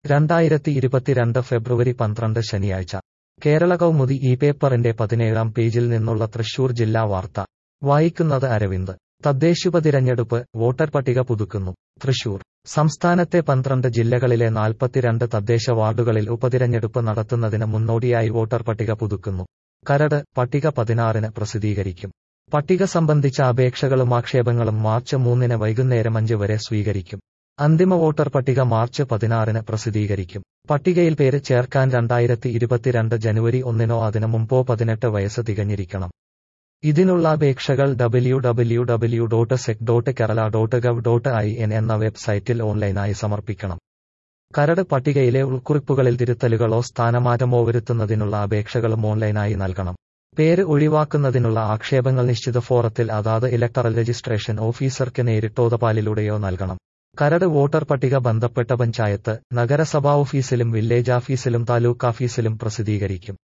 രണ്ടായിരത്തി ഇരുപത്തിരണ്ട് ഫെബ്രുവരി പന്ത്രണ്ട് ശനിയാഴ്ച കേരള കൗമുദി ഈ പേപ്പറിന്റെ പതിനേഴാം പേജിൽ നിന്നുള്ള തൃശൂർ ജില്ലാ വാർത്ത വായിക്കുന്നത് അരവിന്ദ് തദ്ദേശുപതിരഞ്ഞെടുപ്പ് വോട്ടർ പട്ടിക പുതുക്കുന്നു തൃശൂർ സംസ്ഥാനത്തെ പന്ത്രണ്ട് ജില്ലകളിലെ നാൽപ്പത്തിരണ്ട് തദ്ദേശ വാർഡുകളിൽ ഉപതിരഞ്ഞെടുപ്പ് നടത്തുന്നതിന് മുന്നോടിയായി വോട്ടർ പട്ടിക പുതുക്കുന്നു കരട് പട്ടിക പതിനാറിന് പ്രസിദ്ധീകരിക്കും പട്ടിക സംബന്ധിച്ച അപേക്ഷകളും ആക്ഷേപങ്ങളും മാർച്ച് മൂന്നിന് വൈകുന്നേരം അഞ്ച് വരെ സ്വീകരിക്കും അന്തിമ വോട്ടർ പട്ടിക മാർച്ച് പതിനാറിന് പ്രസിദ്ധീകരിക്കും പട്ടികയിൽ പേര് ചേർക്കാൻ രണ്ടായിരത്തി ഇരുപത്തിരണ്ട് ജനുവരി ഒന്നിനോ അതിനു മുമ്പോ പതിനെട്ട് വയസ്സ് തികഞ്ഞിരിക്കണം ഇതിനുള്ള അപേക്ഷകൾ W W W dot sec dot Kerala dot gov dot I N എന്ന വെബ്സൈറ്റിൽ ഓൺലൈനായി സമർപ്പിക്കണം കരട് പട്ടികയിലെ ഉൾക്കുറിപ്പുകളിൽ തിരുത്തലുകളോ സ്ഥാനമാറ്റമോ വരുത്തുന്നതിനുള്ള അപേക്ഷകളും ഓൺലൈനായി നൽകണം പേര് ഒഴിവാക്കുന്നതിനുള്ള ആക്ഷേപങ്ങൾ നിശ്ചിത ഫോറത്തിൽ അതാത് ഇലക്ടറൽ രജിസ്ട്രേഷൻ ഓഫീസർക്ക് നേരിട്ടോ തപാലിലൂടെയോ നൽകണം കരട് വോട്ടർ പട്ടിക ബന്ധപ്പെട്ട പഞ്ചായത്ത് നഗരസഭാ ഓഫീസിലും വില്ലേജ് ഓഫീസിലും താലൂക്ക് ഓഫീസിലും പ്രസിദ്ധീകരിക്കും